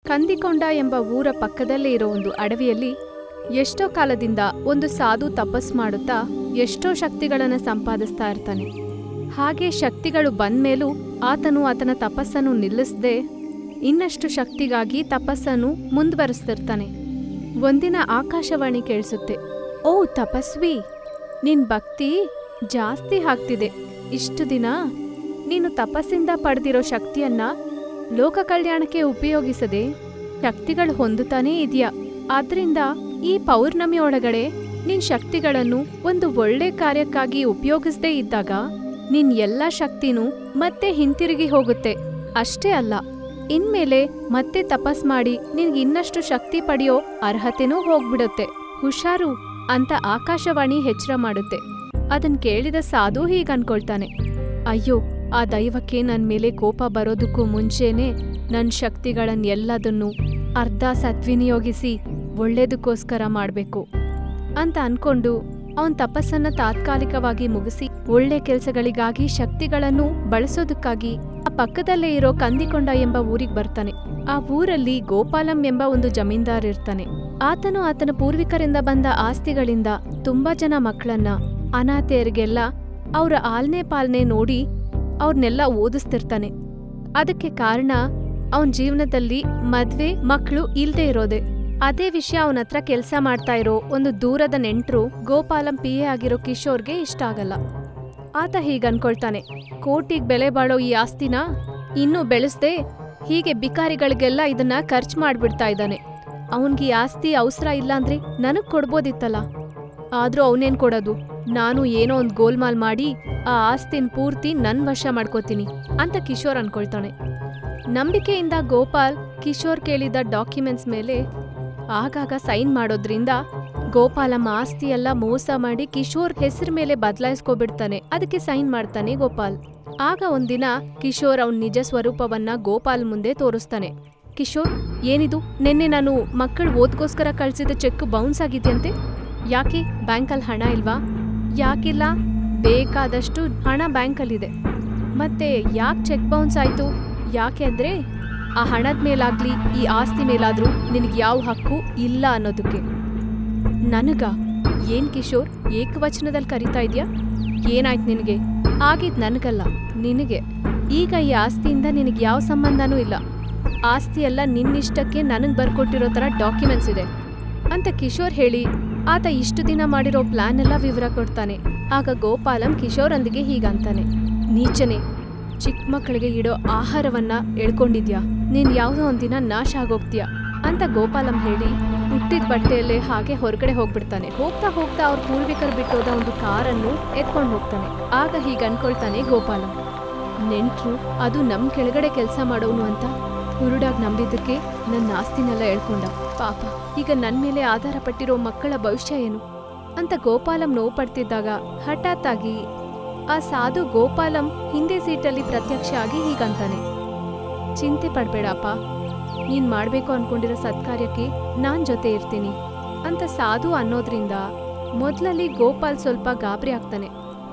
ಕಂದಿಕೊಂಡ ಎಂಬ ಊರ ಪಕ್ಕದಲ್ಲೇ ಇರೋ ಒಂದು ಅಡವಿಯಲ್ಲಿ ಎಷ್ಟೋ ಕಾಲದಿಂದ ಒಂದು ಸಾಧು ತಪಸ್ ಮಾಡುತ್ತಾ ಎಷ್ಟೋ ಶಕ್ತಿಗಳನ್ನ ಸಂಪಾದಿಸ್ತಾ ಇರ್ತಾನೆ ಹಾಗೆ ಶಕ್ತಿಗಳು ಬಂದ್ಮೇಲೂ ಆತನು ಆತನ ತಪಸ್ಸನ್ನು ನಿಲ್ಲಿಸದೆ ಇನ್ನಷ್ಟು ಶಕ್ತಿಗಾಗಿ ತಪಸ್ಸನ್ನು ಮುಂದುವರಿಸ್ತಿರ್ತಾನೆ ಒಂದಿನ ಆಕಾಶವಾಣಿ ಕೇಳಿಸುತ್ತೆ ಓ ತಪಸ್ವಿ ನಿನ್ ಭಕ್ತಿ ಜಾಸ್ತಿ ಆಗ್ತಿದೆ ಇಷ್ಟು ದಿನ ನೀನು ತಪಸ್ಸಿಂದ ಪಡೆದಿರೋ ಶಕ್ತಿಯನ್ನ ಲೋಕ ಕಲ್ಯಾಣಕ್ಕೆ ಉಪಯೋಗಿಸದೆ ಶಕ್ತಿಗಳು ಹೊಂದುತ್ತಾನೇ ಇದೆಯಾ ಆದ್ರಿಂದ ಈ ಪೌರ್ಣಮಿ ಒಳಗಡೆ ನಿನ್ ಶಕ್ತಿಗಳನ್ನು ಒಂದು ಒಳ್ಳೆ ಕಾರ್ಯಕ್ಕಾಗಿ ಉಪಯೋಗಿಸದೇ ಇದ್ದಾಗ ನಿನ್ ಎಲ್ಲ ಶಕ್ತಿನೂ ಮತ್ತೆ ಹಿಂತಿರುಗಿ ಹೋಗುತ್ತೆ ಅಷ್ಟೇ ಅಲ್ಲ ಇನ್ಮೇಲೆ ಮತ್ತೆ ತಪಸ್ ಮಾಡಿ ನಿನ್ಗೆ ಇನ್ನಷ್ಟು ಶಕ್ತಿ ಪಡೆಯೋ ಅರ್ಹತೆನೂ ಹೋಗ್ಬಿಡುತ್ತೆ ಹುಷಾರು ಅಂತ ಆಕಾಶವಾಣಿ ಎಚ್ಚರ ಮಾಡುತ್ತೆ ಅದನ್ ಕೇಳಿದ ಸಾಧು ಹೀಗ್ ಅನ್ಕೊಳ್ತಾನೆ ಅಯ್ಯೋ ಆ ದೈವಕ್ಕೆ ನನ್ ಮೇಲೆ ಕೋಪ ಬರೋದಕ್ಕೂ ಮುಂಚೆನೆ ನನ್ ಶಕ್ತಿಗಳನ್ನೆಲ್ಲದನ್ನು ಅರ್ಧ ಸದ್ವಿನಿಯೋಗಿಸಿ ಒಳ್ಳೇದಕ್ಕೋಸ್ಕರ ಮಾಡ್ಬೇಕು ಅಂತ ಅನ್ಕೊಂಡು ಅವನ್ ತಪಸ್ಸನ್ನ ತಾತ್ಕಾಲಿಕವಾಗಿ ಮುಗಿಸಿ ಒಳ್ಳೆ ಕೆಲಸಗಳಿಗಾಗಿ ಶಕ್ತಿಗಳನ್ನು ಬಳಸೋದಕ್ಕಾಗಿ ಆ ಪಕ್ಕದಲ್ಲೇ ಇರೋ ಕಂದಿಕೊಂಡ ಎಂಬ ಊರಿಗೆ ಬರ್ತಾನೆ ಆ ಊರಲ್ಲಿ ಗೋಪಾಲಂ ಎಂಬ ಒಂದು ಜಮೀನ್ದಾರ್ ಇರ್ತಾನೆ ಆತನು ಆತನ ಪೂರ್ವಿಕರಿಂದ ಬಂದ ಆಸ್ತಿಗಳಿಂದ ತುಂಬಾ ಜನ ಮಕ್ಕಳನ್ನ ಅನಾಥೆಯರಿಗೆಲ್ಲ ಅವ್ರ ಆಲ್ನೆ ಪಾಲ್ನೆ ನೋಡಿ ಅವ್ರನ್ನೆಲ್ಲ ಓದಿಸ್ತಿರ್ತಾನೆ ಅದಕ್ಕೆ ಕಾರಣ ಅವನ್ ಜೀವನದಲ್ಲಿ ಮದ್ವೆ ಮಕ್ಕಳು ಇಲ್ದೇ ಇರೋದೆ ಅದೇ ವಿಷಯ ಅವನ ಹತ್ರ ಕೆಲಸ ಮಾಡ್ತಾ ಇರೋ ಒಂದು ದೂರದ ನೆಂಟ್ರು ಗೋಪಾಲಂ ಪಿ ಎ ಆಗಿರೋ ಕಿಶೋರ್ಗೆ ಇಷ್ಟ ಆಗಲ್ಲ ಆತ ಹೀಗ್ ಅನ್ಕೊಳ್ತಾನೆ ಕೋಟಿಗ್ ಬೆಲೆ ಬಾಳೋ ಈ ಆಸ್ತಿನ ಇನ್ನೂ ಬೆಳೆಸ್ದೆ ಹೀಗೆ ಬಿಕಾರಿಗಳಿಗೆಲ್ಲ ಇದನ್ನ ಖರ್ಚು ಮಾಡ್ಬಿಡ್ತಾ ಇದ್ದಾನೆ ಅವನ್ಗೆ ಈ ಆಸ್ತಿ ಅವಸರ ಇಲ್ಲ ಅಂದ್ರೆ ನನಗ್ ಕೊಡ್ಬೋದಿತ್ತಲ್ಲ ಆದ್ರೂ ಅವನೇನ್ ಕೊಡೋದು ನಾನು ಏನೋ ಒಂದ್ ಗೋಲ್ಮಾಲ್ ಮಾಡಿ ಆ ಆಸ್ತಿನ್ ಪೂರ್ತಿ ನನ್ ವಶ ಮಾಡ್ಕೋತೀನಿ ಅಂತ ಕಿಶೋರ್ ಅನ್ಕೊಳ್ತಾನೆ ನಂಬಿಕೆಯಿಂದ ಗೋಪಾಲ್ ಕಿಶೋರ್ ಕೇಳಿದ ಡಾಕ್ಯುಮೆಂಟ್ಸ್ ಮೇಲೆ ಆಗಾಗ ಸೈನ್ ಮಾಡೋದ್ರಿಂದ ಗೋಪಾಲಮ್ಮ ಆಸ್ತಿ ಎಲ್ಲ ಮೋಸ ಮಾಡಿ ಕಿಶೋರ್ ಹೆಸರು ಮೇಲೆ ಬದಲಾಯಿಸ್ಕೊಬಿಡ್ತಾನೆ ಅದಕ್ಕೆ ಸೈನ್ ಮಾಡ್ತಾನೆ ಗೋಪಾಲ್ ಆಗ ಒಂದಿನ ಕಿಶೋರ್ ಅವನ್ ನಿಜ ಸ್ವರೂಪವನ್ನ ಗೋಪಾಲ್ ಮುಂದೆ ತೋರಿಸ್ತಾನೆ ಕಿಶೋರ್ ಏನಿದು ನಿನ್ನೆ ನಾನು ಮಕ್ಕಳು ಓದ್ಗೋಸ್ಕರ ಕಳ್ಸಿದ ಚೆಕ್ ಬೌನ್ಸ್ ಆಗಿದೆಯಂತೆ ಯಾಕೆ ಬ್ಯಾಂಕಲ್ಲಿ ಹಣ ಇಲ್ವಾ ಯಾಕಿಲ್ಲ ಬೇಕಾದಷ್ಟು ಹಣ ಬ್ಯಾಂಕಲ್ಲಿದೆ ಮತ್ತೆ ಯಾಕೆ ಚೆಕ್ ಬೌನ್ಸ್ ಆಯ್ತು ಯಾಕೆ ಅಂದ್ರೆ ಆ ಹಣದ ಮೇಲಾಗ್ಲಿ ಈ ಆಸ್ತಿ ಮೇಲಾದ್ರೂ ನಿನಗೆ ಯಾವ ಹಕ್ಕು ಇಲ್ಲ ಅನ್ನೋದಕ್ಕೆ ನನಗ ಏನ್ ಕಿಶೋರ್ ಏಕವಚನದಲ್ಲಿ ಕರಿತಾ ಇದ್ಯಾ ಏನಾಯ್ತು ನಿನಗೆ ಆಗಿದ್ ನನಗಲ್ಲ ನಿನಗೆ ಈಗ ಈ ಆಸ್ತಿಯಿಂದ ನಿನಗೆ ಯಾವ ಸಂಬಂಧನೂ ಇಲ್ಲ ಆಸ್ತಿ ಎಲ್ಲ ನಿನ್ನಿಷ್ಟಕ್ಕೆ ನನಗೆ ಬರ್ಕೊಟ್ಟಿರೋ ಥರ ಡಾಕ್ಯುಮೆಂಟ್ಸ್ ಇದೆ ಅಂತ ಕಿಶೋರ್ ಹೇಳಿ ಆತ ಇಷ್ಟು ದಿನ ಮಾಡಿರೋ ಪ್ಲಾನ್ ಎಲ್ಲ ವಿವರ ಕೊಡ್ತಾನೆ ಆಗ ಗೋಪಾಲಂ ಕಿಶೋರೊಂದಿಗೆ ಹೀಗಂತಾನೆ ನೀಚನೆ ಚಿಕ್ಕ ಮಕ್ಕಳಿಗೆ ಇಡೋ ಆಹಾರವನ್ನ ಎಳ್ಕೊಂಡಿದ್ಯಾ ನೀನ್ ಯಾವುದೋ ಒಂದಿನ ನಾಶ ಆಗೋಗ್ತೀಯ ಅಂತ ಗೋಪಾಲಂ ಹೇಳಿ ಹುಟ್ಟಿದ ಬಟ್ಟೆಯಲ್ಲೇ ಹಾಗೆ ಹೊರಗಡೆ ಹೋಗ್ಬಿಡ್ತಾನೆ ಹೋಗ್ತಾ ಹೋಗ್ತಾ ಅವ್ರ ಪೂರ್ವಿಕರು ಬಿಟ್ಟೋದ ಒಂದು ಕಾರನ್ನು ಎತ್ಕೊಂಡು ಹೋಗ್ತಾನೆ ಆಗ ಹೀಗೆ ಅನ್ಕೊಳ್ತಾನೆ ಗೋಪಾಲಂ ನೆಂಟ್ರು ಅದು ನಮ್ ಕೆಳಗಡೆ ಕೆಲಸ ಮಾಡೋನು ಅಂತ ಕುರುಡಾಗ್ ನಂಬಿದ್ದಕ್ಕೆ ನನ್ನ ಆಸ್ತಿನೆಲ್ಲ ಹೇಳ್ಕೊಂಡ ಪಾಪ ಈಗ ನನ್ ಮೇಲೆ ಆಧಾರ ಪಟ್ಟಿರೋ ಮಕ್ಕಳ ಭವಿಷ್ಯ ಏನು ಅಂತ ಗೋಪಾಲಂ ನೋವು ಪಡ್ತಿದ್ದಾಗ ಹಠಾತ್ ಆಗಿ ಆ ಸಾಧು ಗೋಪಾಲಂ ಹಿಂದೆ ಸೀಟಲ್ಲಿ ಪ್ರತ್ಯಕ್ಷ ಆಗಿ ಹೀಗಂತಾನೆ ಚಿಂತೆ ಪಡ್ಬೇಡಪ್ಪ ನೀನ್ ಮಾಡ್ಬೇಕು ಅನ್ಕೊಂಡಿರೋ ಸತ್ಕಾರ್ಯಕ್ಕೆ ನಾನ್ ಜೊತೆ ಇರ್ತೀನಿ ಅಂತ ಸಾಧು ಅನ್ನೋದ್ರಿಂದ ಮೊದ್ಲಲ್ಲಿ ಗೋಪಾಲ್ ಸ್ವಲ್ಪ ಗಾಬರಿ ಆಗ್ತಾನೆ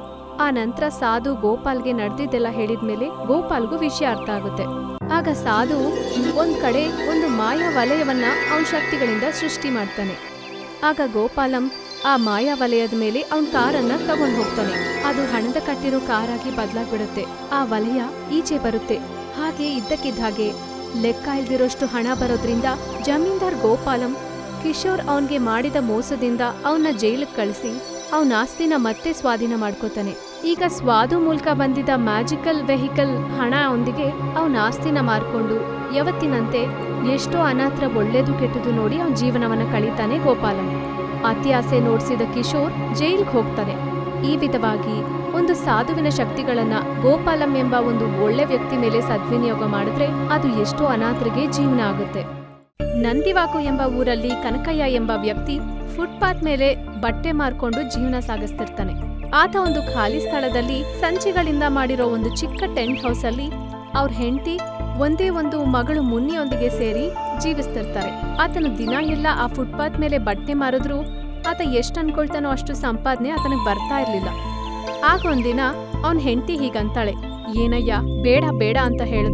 ಆ ನಂತರ ಸಾಧು ಗೋಪಾಲ್ಗೆ ನಡೆದಿದ್ದೆಲ್ಲ ಹೇಳಿದ್ಮೇಲೆ ಗೋಪಾಲ್ಗೂ ವಿಷಯ ಅರ್ಥ ಆಗುತ್ತೆ ಆಗ ಸಾಧು ಒಂದ್ ಕಡೆ ಒಂದು ಮಾಯಾ ವಲಯವನ್ನ ಅವನ ಶಕ್ತಿಗಳಿಂದ ಸೃಷ್ಟಿ ಮಾಡ್ತಾನೆ ಆಗ ಗೋಪಾಲಂ ಆ ಮಾಯಾ ವಲಯದ ಮೇಲೆ ಅವನ್ ಕಾರನ್ನ ತಗೊಂಡ್ ಹೋಗ್ತಾನೆ ಅದು ಹಣದ ಕಟ್ಟಿರೋ ಕಾರಾಗಿ ಬದಲಾಗ್ಬಿಡುತ್ತೆ ಆ ವಲಯ ಈಚೆ ಬರುತ್ತೆ ಹಾಗೆ ಇದ್ದಕ್ಕಿದ್ದ ಹಾಗೆ ಲೆಕ್ಕ ಇಲ್ದಿರೋಷ್ಟು ಹಣ ಬರೋದ್ರಿಂದ ಜಮೀನ್ದಾರ್ ಗೋಪಾಲಂ ಕಿಶೋರ್ ಅವನ್ಗೆ ಮಾಡಿದ ಮೋಸದಿಂದ ಅವನ್ನ ಜೈಲಿಗೆ ಕಳಿಸಿ ಅವನ ಆಸ್ತಿನ ಮತ್ತೆ ಸ್ವಾಧೀನ ಮಾಡ್ಕೋತಾನೆ ಈಗ ಸ್ವಾದು ಮೂಲಕ ಬಂದಿದ್ದ ಮ್ಯಾಜಿಕಲ್ ವೆಹಿಕಲ್ ಹಣ ಅವನಿಗೆ ಅವನ ಆಸ್ತಿನ ಮಾರ್ಕೊಂಡು ಯಾವತ್ತಿನಂತೆ ಎಷ್ಟೋ ಅನಾಥರ ಒಳ್ಳೇದು ಕೆಟ್ಟದು ನೋಡಿ ಅವನ ಜೀವನವನ್ನ ಕಳೀತಾನೆ ಗೋಪಾಲಂ ಅತಿ ಆಸೆ ನೋಡ್ಸಿದ ಕಿಶೋರ್ ಜೈಲ್ಗೆ ಹೋಗ್ತಾನೆ ಈ ವಿಧವಾಗಿ ಒಂದು ಸಾಧುವಿನ ಶಕ್ತಿಗಳನ್ನ ಗೋಪಾಲಂ ಎಂಬ ಒಂದು ಒಳ್ಳೆ ವ್ಯಕ್ತಿ ಮೇಲೆ ಸದ್ವಿನಿಯೋಗ ಮಾಡಿದ್ರೆ ಅದು ಎಷ್ಟೋ ಅನಾಥರಿಗೆ ಜೀವನ ಆಗುತ್ತೆ ನಂದಿವಾಕು ಎಂಬ ಊರಲ್ಲಿ ಕನಕಯ್ಯ ಎಂಬ ವ್ಯಕ್ತಿ ಫುಟ್ಪಾತ್ ಮೇಲೆ ಬಟ್ಟೆ ಮಾರ್ಕೊಂಡು ಜೀವನ ಸಾಗಿಸ್ತಿರ್ತಾನೆ ಆತ ಒಂದು ಖಾಲಿ ಸ್ಥಳದಲ್ಲಿ ಸಂಚಿಗಳಿಂದ ಮಾಡಿರೋ ಒಂದು ಚಿಕ್ಕ ಟೆಂಟ್ ಹೌಸ್ ಅಲ್ಲಿ ಅವ್ರ ಹೆಂಡತಿ ಒಂದೇ ಒಂದು ಮಗಳು ಮುನ್ನಿಯೊಂದಿಗೆ ಸೇರಿ ಜೀವಿಸ್ತಿರ್ತಾರೆ ಆತನ ದಿನ ಎಲ್ಲ ಆ ಫುಟ್ಪಾತ್ ಮೇಲೆ ಬಟ್ಟೆ ಮಾರಿದ್ರು ಆತ ಎಷ್ಟ್ ಅನ್ಕೊಳ್ತಾನೋ ಅಷ್ಟು ಸಂಪಾದನೆ ಆತನಿಗೆ ಬರ್ತಾ ಇರ್ಲಿಲ್ಲ ಆಗ ಒಂದಿನ ಅವನ್ ಹೆಂಡತಿ ಹೀಗಂತಾಳೆ ಏನಯ್ಯ ಬೇಡ ಬೇಡ ಅಂತ ಹೇಳಿದ್ರು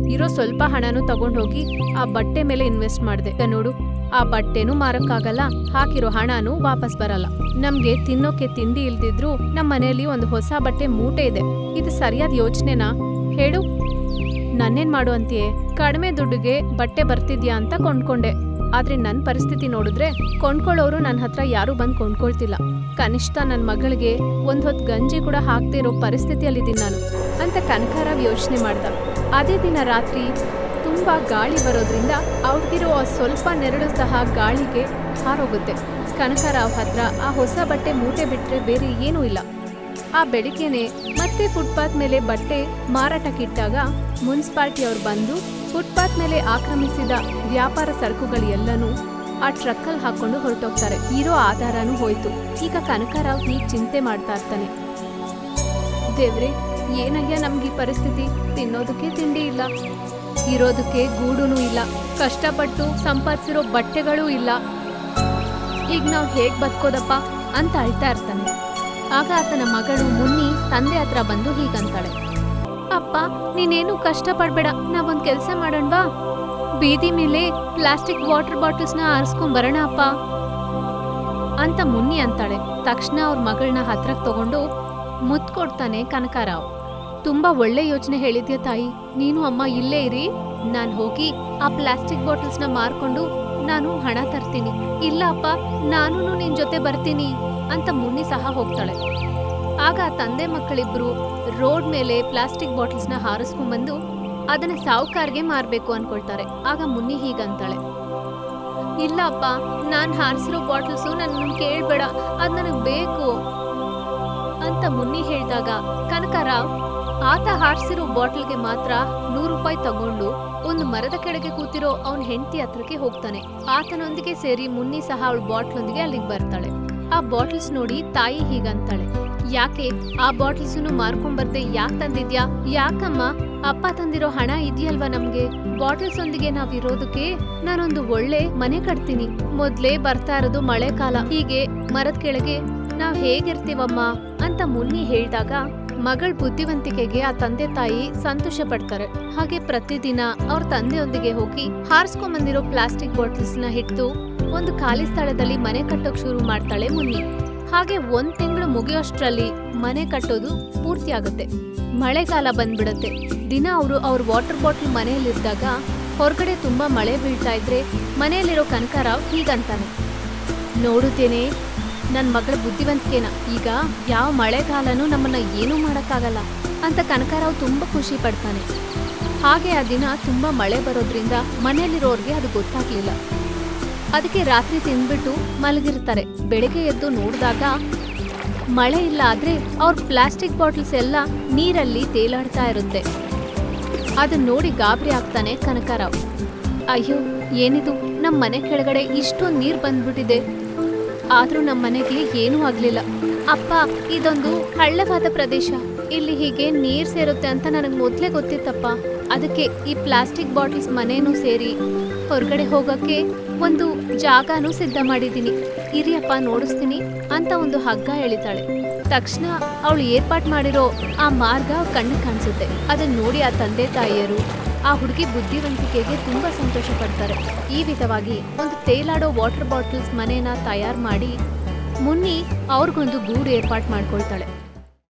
ಇರೋ ಸ್ವಲ್ಪ ಹಣನೂ ತಗೊಂಡೋಗಿ ಆ ಬಟ್ಟೆ ಮೇಲೆ ಇನ್ವೆಸ್ಟ್ ಮಾಡಿದೆ ನೋಡು ಆ ಬಟ್ಟೆನೂ ಮಾರಕ್ಕಾಗಲ್ಲ ಹಾಕಿರೋ ಹಣನೂ ವಾಪಸ್ ಬರಲ್ಲ ನಮ್ಗೆ ತಿನ್ನೋಕೆ ತಿಂಡಿ ಇಲ್ದಿದ್ರು ನಮ್ ಮನೆಯಲ್ಲಿ ಒಂದು ಹೊಸ ಬಟ್ಟೆ ಮೂಟೆ ಇದೆ ಇದು ಸರಿಯಾದ ಯೋಚನೆನಾ ಹೇಳು ನನ್ನೇನ್ ಮಾಡು ಅಂತೀಯೇ ಕಡಿಮೆ ದುಡ್ಡಿಗೆ ಬಟ್ಟೆ ಬರ್ತಿದ್ಯಾ ಅಂತ ಕೊಂಡ್ಕೊಂಡೆ ಆದ್ರೆ ನನ್ ಪರಿಸ್ಥಿತಿ ನೋಡಿದ್ರೆ ಕೊಂಡ್ಕೊಳ್ಳೋರು ನನ್ನ ಹತ್ರ ಯಾರು ಬಂದ್ ಕೊಂಡ್ಕೊಳ್ತಿಲ್ಲ ಕನಿಷ್ಠ ನನ್ನ ಮಗಳಿಗೆ ಒಂದ್ ಹೊತ್ತು ಗಂಜಿ ಕೂಡ ಹಾಕ್ದೇ ಇರೋ ಪರಿಸ್ಥಿತಿಯಲ್ಲಿದ್ದೀನಿ ನಾನು ಅಂತ ಕನಕರಾವ್ ಯೋಚನೆ ಮಾಡ್ದ ಅದೇ ದಿನ ರಾತ್ರಿ ತುಂಬಾ ಗಾಳಿ ಬರೋದ್ರಿಂದ ಅವ್ರಿಗಿರೋ ಆ ಸ್ವಲ್ಪ ನೆರಳು ಸಹ ಗಾಳಿಗೆ ಹಾರೋಗುತ್ತೆ ಕನಕರಾವ್ ಹತ್ರ ಆ ಹೊಸ ಬಟ್ಟೆ ಮೂಟೆ ಬಿಟ್ರೆ ಬೇರೆ ಏನೂ ಇಲ್ಲ ಆ ಬೆಳಿಗ್ಗೆನೆ ಮತ್ತೆ ಫುಟ್ಪಾತ್ ಮೇಲೆ ಬಟ್ಟೆ ಮಾರಾಟಕ್ಕಿಟ್ಟಾಗ ಮುನ್ಸಿಪಾಲ್ಟಿಯವ್ರು ಬಂದು ಫುಟ್ಪಾತ್ ಮೇಲೆ ಆಕ್ರಮಿಸಿದ ವ್ಯಾಪಾರ ಸರಕುಗಳೆಲ್ಲನೂ ಆ ಟ್ರಕ್ಕಲ್ಲಿ ಹಾಕೊಂಡು ಹೊರಟೋಗ್ತಾರೆ ಇರೋ ಆಧಾರನೂ ಹೋಯ್ತು ಈಗ ಕನಕರಾವ್ ಹೀಗ್ ಚಿಂತೆ ಮಾಡ್ತಾ ಇರ್ತಾನೆ ದೇವ್ರೆ ಏನಯ್ಯ ನಮ್ಗೆ ಈ ಪರಿಸ್ಥಿತಿ ತಿನ್ನೋದಕ್ಕೆ ತಿಂಡಿ ಇಲ್ಲ ಇರೋದಕ್ಕೆ ಗೂಡುನೂ ಇಲ್ಲ ಕಷ್ಟಪಟ್ಟು ಸಂಪಾದಿಸಿರೋ ಬಟ್ಟೆಗಳೂ ಇಲ್ಲ ಈಗ ನಾವ್ ಹೇಗ್ ಬದುಕೋದಪ್ಪ ಅಂತ ಅಳ್ತಾ ಇರ್ತಾನೆ ಆಗ ಆತನ ಮಗಳು ಮುನ್ನಿ ತಂದೆ ಹತ್ರ ಬಂದು ಹೀಗಂತಾಳೆ ಅಪ್ಪ ನೀನೇನು ಕಷ್ಟ ಪಡ್ಬೇಡ ನಾವೊಂದ್ ಕೆಲ್ಸ ಮಾಡೋಣವಾ ಬೀದಿ ಮೇಲೆ ಪ್ಲಾಸ್ಟಿಕ್ ವಾಟರ್ ಬಾಟಲ್ಸ್ನ ಆರಿಸ್ಕೊಂಡ್ ಬರೋಣ ಅಪ್ಪ ಅಂತ ಮುನ್ನಿ ಅಂತಾಳೆ ತಕ್ಷಣ ಅವ್ರ ಮಗಳನ್ನ ಹತ್ರಕ್ ತಗೊಂಡು ಮುತ್ ಕೊಡ್ತಾನೆ ಕನಕಾರಾವ್ ತುಂಬಾ ಒಳ್ಳೆ ಯೋಚನೆ ಹೇಳಿದ್ಯ ತಾಯಿ ನೀನು ಅಮ್ಮ ಇಲ್ಲೇ ಇರಿ ನಾನ್ ಹೋಗಿ ಆ ಪ್ಲಾಸ್ಟಿಕ್ ಬಾಟಲ್ಸ್ನ ಮಾರ್ಕೊಂಡು ನಾನು ಹಣ ತರ್ತೀನಿ ಇಲ್ಲ ಅಪ್ಪ ನಾನು ನಿನ್ ಜೊತೆ ಬರ್ತೀನಿ ಅಂತ ಮುನ್ನಿ ಸಹ ಹೋಗ್ತಾಳೆ ಆಗ ತಂದೆ ಮಕ್ಕಳಿಬ್ರು ರೋಡ್ ಮೇಲೆ ಪ್ಲಾಸ್ಟಿಕ್ ಬಾಟಲ್ಸ್ನ ಹಾರಿಸ್ಕೊಂಡ್ಬಂದು ಅದನ್ನ ಸಾವುಕಾರ್ಗೆ ಮಾರ್ಬೇಕು ಅನ್ಕೊಳ್ತಾರೆ ಆಗ ಮುನ್ನಿ ಹೀಗಂತಾಳೆ ಇಲ್ಲ ಅಪ್ಪ ನಾನ್ ಹಾರಿಸಿರೋ ಬಾಟಲ್ಸು ನನ್ನ ಕೇಳ್ಬೇಡ ಅದ್ ನನಗ್ ಬೇಕು ಅಂತ ಮುನ್ನಿ ಹೇಳಿದಾಗ ಕನಕರಾವ್ ಆತ ಹಾರಿಸಿರೋ ಬಾಟಲ್ಗೆ ಮಾತ್ರ ನೂರು ರೂಪಾಯಿ ತಗೊಂಡು ಒಂದು ಮರದ ಕೆಳಗೆ ಕೂತಿರೋ ಅವನ್ ಹೆಂಡತಿ ಹತ್ರಕ್ಕೆ ಹೋಗ್ತಾನೆ ಆತನೊಂದಿಗೆ ಸೇರಿ ಮುನ್ನಿ ಸಹ ಅವಳ ಬಾಟ್ಲೊಂದಿಗೆ ಅಲ್ಲಿಗೆ ಬರ್ತಾಳೆ ಆ ಬಾಟಲ್ಸ್ ನೋಡಿ ತಾಯಿ ಹೀಗಂತಾಳೆ ಯಾಕೆ ಆ ಬಾಟಲ್ಸನ್ನು ಮಾರ್ಕೊಂಬರ್ದೆ ಯಾಕೆ ತಂದಿದ್ಯಾ ಯಾಕಮ್ಮ ಅಪ್ಪ ತಂದಿರೋ ಹಣ ಇದೆಯಲ್ವಾ ನಮ್ಗೆ ಬಾಟಲ್ಸ್ ಒಂದಿಗೆ ನಾವ್ ಇರೋದಕ್ಕೆ ನಾನೊಂದು ಒಳ್ಳೆ ಮನೆ ಕಟ್ತೀನಿ ಮೊದ್ಲೇ ಬರ್ತಾ ಇರೋದು ಮಳೆಕಾಲ ಹೀಗೆ ಮರದ ಕೆಳಗೆ ನಾವ್ ಹೇಗಿರ್ತೀವಮ್ಮ ಅಂತ ಮುನ್ನಿ ಹೇಳಿದಾಗ ಮಗಳ ಬುದ್ಧಿವಂತಿಕೆಗೆ ಆ ತಂದೆ ತಾಯಿ ಸಂತೋಷ ಪಡ್ತಾರೆ ಹಾಗೆ ಪ್ರತಿದಿನ ಅವ್ರ ತಂದೆಯೊಂದಿಗೆ ಹೋಗಿ ಹಾರಿಸ್ಕೊಂಬಂದಿರೋ ಪ್ಲಾಸ್ಟಿಕ್ ಬಾಟಲ್ಸ್ ನ ಹಿಟ್ಟು ಒಂದು ಖಾಲಿ ಸ್ಥಳದಲ್ಲಿ ಮನೆ ಕಟ್ಟೋಕ್ ಶುರು ಮಾಡ್ತಾಳೆ ಮುನ್ನಿ ಹಾಗೆ ಒಂದ್ ತಿಂಗಳು ಮುಗಿಯೋಷ್ಟ್ರಲ್ಲಿ ಮನೆ ಕಟ್ಟೋದು ಪೂರ್ತಿ ಆಗುತ್ತೆ ಮಳೆಗಾಲ ಬಂದ್ಬಿಡತ್ತೆ ದಿನ ಅವರು ಅವ್ರ ವಾಟರ್ ಬಾಟಲ್ ಮನೆಯಲ್ಲಿದ್ದಾಗ ಹೊರಗಡೆ ತುಂಬಾ ಮಳೆ ಬೀಳ್ತಾ ಇದ್ರೆ ಮನೆಯಲ್ಲಿರೋ ಕನಕರಾವ್ ಹೀಗಂತಾನೆ ನೋಡುತ್ತೇನೆ ನನ್ನ ಮಗಳ ಬುದ್ಧಿವಂತಿಕೆನ ಈಗ ಯಾವ ಮಳೆಗಾಲನೂ ನಮ್ಮನ್ನ ಏನೂ ಮಾಡೋಕ್ಕಾಗಲ್ಲ ಅಂತ ಕನಕರಾವ್ ತುಂಬ ಖುಷಿ ಪಡ್ತಾನೆ ಹಾಗೆ ಆ ದಿನ ತುಂಬ ಮಳೆ ಬರೋದ್ರಿಂದ ಮನೆಯಲ್ಲಿರೋರ್ಗೆ ಅದು ಗೊತ್ತಾಗ್ಲಿಲ್ಲ ಅದಕ್ಕೆ ರಾತ್ರಿ ತಿಂದ್ಬಿಟ್ಟು ಮಲಗಿರ್ತಾರೆ ಬೆಳಗ್ಗೆ ಎದ್ದು ನೋಡಿದಾಗ ಮಳೆ ಇಲ್ಲ ಆದ್ರೆ ಅವ್ರ ಪ್ಲಾಸ್ಟಿಕ್ ಬಾಟಲ್ಸ್ ಎಲ್ಲ ನೀರಲ್ಲಿ ತೇಲಾಡ್ತಾ ಇರುತ್ತೆ ಅದನ್ನ ನೋಡಿ ಗಾಬರಿ ಆಗ್ತಾನೆ ಕನಕರಾವ್ ಅಯ್ಯೋ ಏನಿದು ನಮ್ಮ ಮನೆ ಕೆಳಗಡೆ ಇಷ್ಟೊಂದು ನೀರ್ ಬಂದ್ಬಿಟ್ಟಿದೆ ಆದ್ರೂ ನಮ್ಮ ಮನೆಗೆ ಏನೂ ಆಗ್ಲಿಲ್ಲ ಅಪ್ಪ ಇದೊಂದು ಹಳ್ಳವಾದ ಪ್ರದೇಶ ಇಲ್ಲಿ ಹೀಗೆ ನೀರ್ ಸೇರುತ್ತೆ ಅಂತ ನನಗೆ ಮೊದ್ಲೇ ಗೊತ್ತಿತ್ತಪ್ಪ ಅದಕ್ಕೆ ಈ ಪ್ಲಾಸ್ಟಿಕ್ ಬಾಟಲ್ಸ್ ಮನೇನೂ ಸೇರಿ ಹೊರಗಡೆ ಹೋಗಕ್ಕೆ ಒಂದು ಜಾಗನೂ ಸಿದ್ಧ ಮಾಡಿದ್ದೀನಿ ಇರಿಯಪ್ಪ ನೋಡಿಸ್ತೀನಿ ಅಂತ ಒಂದು ಹಗ್ಗ ಎಳಿತಾಳೆ ತಕ್ಷಣ ಅವಳು ಏರ್ಪಾಟ್ ಮಾಡಿರೋ ಆ ಮಾರ್ಗ ಕಣ್ಣು ಕಾಣಿಸುತ್ತೆ ಅದನ್ನ ನೋಡಿ ಆ ತಂದೆ ತಾಯಿಯರು ಆ ಹುಡುಗಿ ಬುದ್ಧಿವಂತಿಕೆಗೆ ತುಂಬಾ ಸಂತೋಷ ಪಡ್ತಾರೆ ಈ ವಿಧವಾಗಿ ಒಂದು ತೇಲಾಡೋ ವಾಟರ್ ಬಾಟಲ್ಸ್ ಮನೇನ ತಯಾರು ಮಾಡಿ ಮುನ್ನಿ ಅವ್ರಿಗೊಂದು ಗೂಡು ಏರ್ಪಾಟ್ ಮಾಡ್ಕೊಳ್ತಾಳೆ